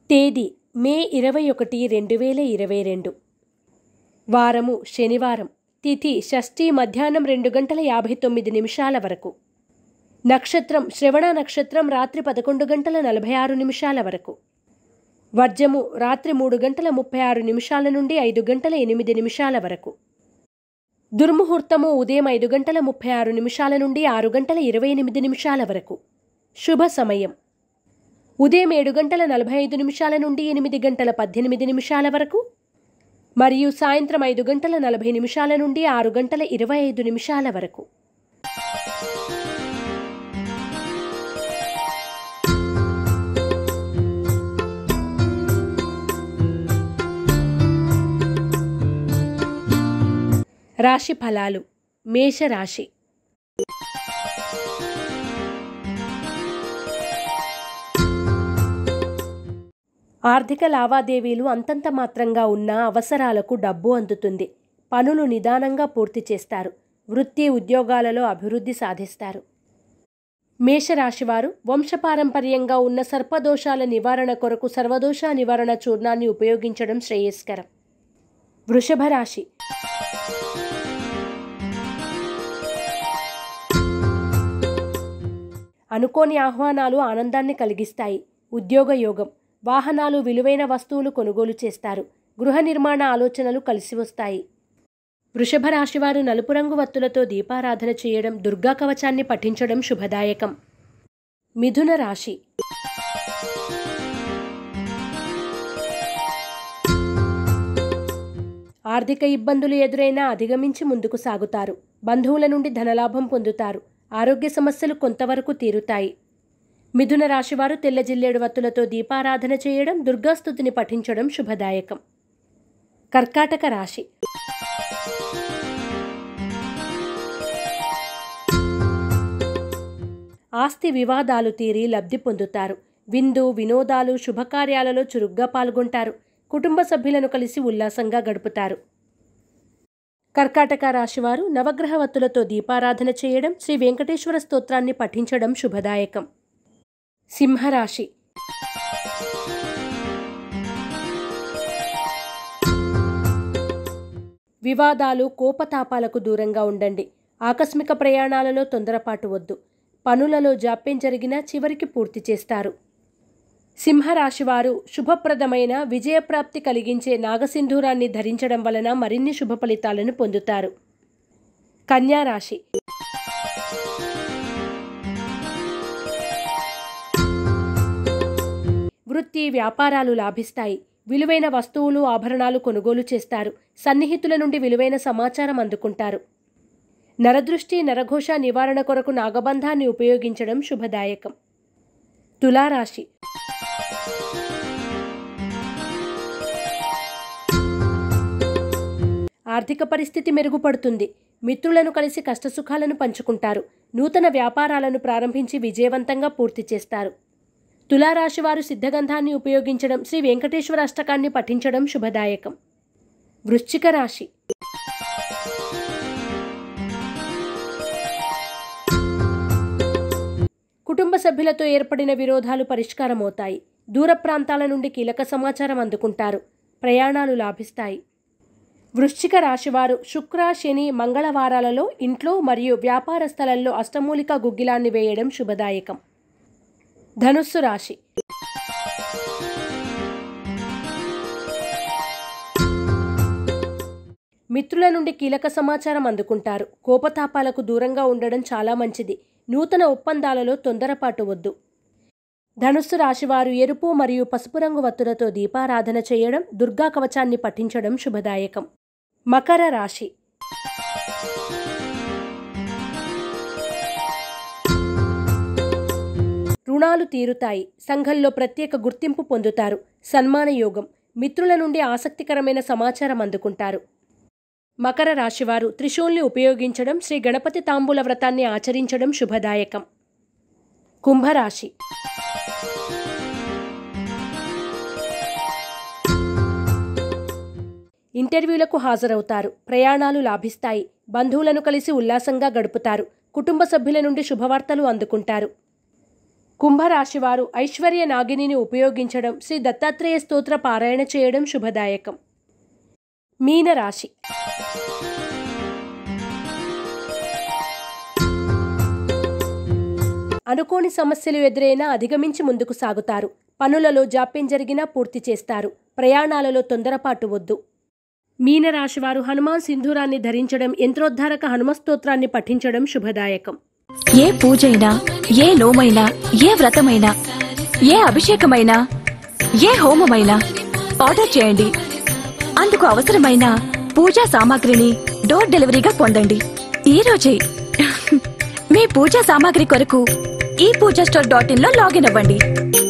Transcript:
తేదీ మే ఇరవై ఒకటి రెండు వేల ఇరవై రెండు వారము శనివారం తిథి షష్ఠి మధ్యాహ్నం రెండు గంటల యాభై తొమ్మిది నిమిషాల వరకు నక్షత్రం శ్రవణ నక్షత్రం రాత్రి పదకొండు గంటల నలభై ఆరు నిమిషాల వరకు వర్జము రాత్రి మూడు గంటల ముప్పై ఆరు నిమిషాల నుండి ఐదు గంటల ఎనిమిది నిమిషాల వరకు దుర్ముహూర్తము ఉదయం ఐదు గంటల ముప్పై ఆరు నిమిషాల నుండి ఆరు గంటల ఇరవై ఎనిమిది నిమిషాల వరకు శుభ సమయం ఉదయం ఏడు గంటల నలభై ఐదు నిమిషాల నుండి ఎనిమిది గంటల పద్దెనిమిది నిమిషాల వరకు మరియు సాయంత్రం ఐదు గంటల నలభై నిమిషాల నుండి ఆరు గంటల ఇరవై ఐదు నిమిషాల వరకు రాశి ఫలాలు మేషరాశి ఆర్థిక లావాదేవీలు అంతంత మాత్రంగా ఉన్న అవసరాలకు డబ్బు అందుతుంది పనులు నిదానంగా పూర్తి చేస్తారు వృత్తి ఉద్యోగాలలో అభివృద్ధి సాధిస్తారు మేషరాశివారు వంశపారంపర్యంగా ఉన్న సర్పదోషాల నివారణ కొరకు సర్వదోష నివారణ చూర్ణాన్ని ఉపయోగించడం శ్రేయస్కరం వృషభ రాశి అనుకోని ఆహ్వానాలు ఆనందాన్ని కలిగిస్తాయి ఉద్యోగ యోగం వాహనాలు విలువైన వస్తువులు కొనుగోలు చేస్తారు గృహ నిర్మాణ ఆలోచనలు కలిసి వస్తాయి వృషభ రాశివారు నలుపు రంగు వత్తులతో దీపారాధన చేయడం దుర్గా కవచాన్ని పఠించడం శుభదాయకం మిథున రాశి ఆర్థిక ఇబ్బందులు ఎదురైనా అధిగమించి ముందుకు సాగుతారు బంధువుల నుండి ధనలాభం పొందుతారు ఆరోగ్య సమస్యలు కొంతవరకు తీరుతాయి మిథున రాశివారు తెల్ల జిల్లేడు వత్తులతో దీపారాధన చేయడం దుర్గాస్తుతిని పఠించడం శుభదాయకం కర్కాటక రాశి ఆస్తి వివాదాలు తీరి లబ్ధి పొందుతారు విందు వినోదాలు శుభకార్యాలలో చురుగ్గా పాల్గొంటారు కుటుంబ సభ్యులను కలిసి ఉల్లాసంగా గడుపుతారు కర్కాటక రాశివారు నవగ్రహ వత్తులతో దీపారాధన చేయడం శ్రీ వెంకటేశ్వర స్తోత్రాన్ని పఠించడం శుభదాయకం సింహరాశి వివాదాలు కోపతాపాలకు దూరంగా ఉండండి ఆకస్మిక ప్రయాణాలలో తొందరపాటు వద్దు పనులలో జాప్యం జరిగినా చివరికి పూర్తి చేస్తారు సింహరాశివారు శుభప్రదమైన విజయప్రాప్తి కలిగించే నాగసింధూరాన్ని ధరించడం వలన మరిన్ని శుభ ఫలితాలను పొందుతారు కన్యా రాశి వృత్తి వ్యాపారాలు లాభిస్తాయి విలువైన వస్తువులు ఆభరణాలు కొనుగోలు చేస్తారు సన్నిహితుల నుండి విలువైన సమాచారం అందుకుంటారు నరదృష్టి నరఘోష నివారణ కొరకు నాగబంధాన్ని ఉపయోగించడం శుభదాయకం తులారాశి ఆర్థిక పరిస్థితి మెరుగుపడుతుంది మిత్రులను కలిసి కష్టసుఖాలను పంచుకుంటారు నూతన వ్యాపారాలను ప్రారంభించి విజయవంతంగా పూర్తి చేస్తారు తులారాశి వారు సిద్ధగంధాన్ని ఉపయోగించడం శ్రీ వెంకటేశ్వర అష్టకాన్ని పఠించడం శుభదాయకం వృశ్చిక రాశి కుటుంబ సభ్యులతో ఏర్పడిన విరోధాలు పరిష్కారమవుతాయి దూర ప్రాంతాల నుండి కీలక సమాచారం అందుకుంటారు ప్రయాణాలు లాభిస్తాయి వృశ్చిక రాశివారు శుక్ర శని మంగళవారాలలో ఇంట్లో మరియు వ్యాపార స్థలంలో అష్టమూలిక గుగ్గిలాన్ని వేయడం శుభదాయకం ధనుస్సు రాశి మిత్రుల నుండి కీలక సమాచారం అందుకుంటారు కోపతాపాలకు దూరంగా ఉండడం చాలా మంచిది నూతన ఒప్పందాలలో తొందరపాటు వద్దు ధనుస్సు రాశివారు ఎరుపు మరియు పసుపు రంగు వత్తులతో దీపారాధన చేయడం దుర్గా కవచాన్ని పఠించడం శుభదాయకం మకర రాశి రుణాలు తీరుతాయి సంఘంలో ప్రత్యేక గుర్తింపు పొందుతారు సన్మాన యోగం మిత్రుల నుండి ఆసక్తికరమైన సమాచారం అందుకుంటారు మకర రాశివారు త్రిశూల్ని ఉపయోగించడం శ్రీ గణపతి తాంబూల వ్రతాన్ని ఆచరించడం శుభదాయకం కుంభరాశి ఇంటర్వ్యూలకు హాజరవుతారు ప్రయాణాలు లాభిస్తాయి బంధువులను కలిసి ఉల్లాసంగా గడుపుతారు కుటుంబ సభ్యుల నుండి శుభవార్తలు అందుకుంటారు కుంభరాశి వారు ఐశ్వర్య నాగిని ఉపయోగించడం శ్రీ దత్తాత్రేయ స్తోత్ర పారాయణ చేయడం శుభదాయకం మీనరాశి అనుకోని సమస్యలు ఎదురైనా అధిగమించి ముందుకు సాగుతారు పనులలో జాప్యం జరిగినా పూర్తి చేస్తారు ప్రయాణాలలో తొందరపాటు వద్దు మీనరాశివారు హనుమాన్ సింధూరాన్ని ధరించడం యంత్రోద్ధారక హనుమస్తోత్రాన్ని పఠించడం శుభదాయకం ఏ పూజైనా ఏ నోమైనా ఏ వ్రతమైనా ఏ అభిషేకమైనా ఏ హోమమైనా ఆర్డర్ చేయండి అందుకు అవసరమైన పూజా సామాగ్రిని డోర్ డెలివరీగా పొందండి ఈ రోజే మీ పూజా సామాగ్రి కొరకు ఈ పూజా స్టోర్ డాట్ ఇన్ లో లాగిన్ అవ్వండి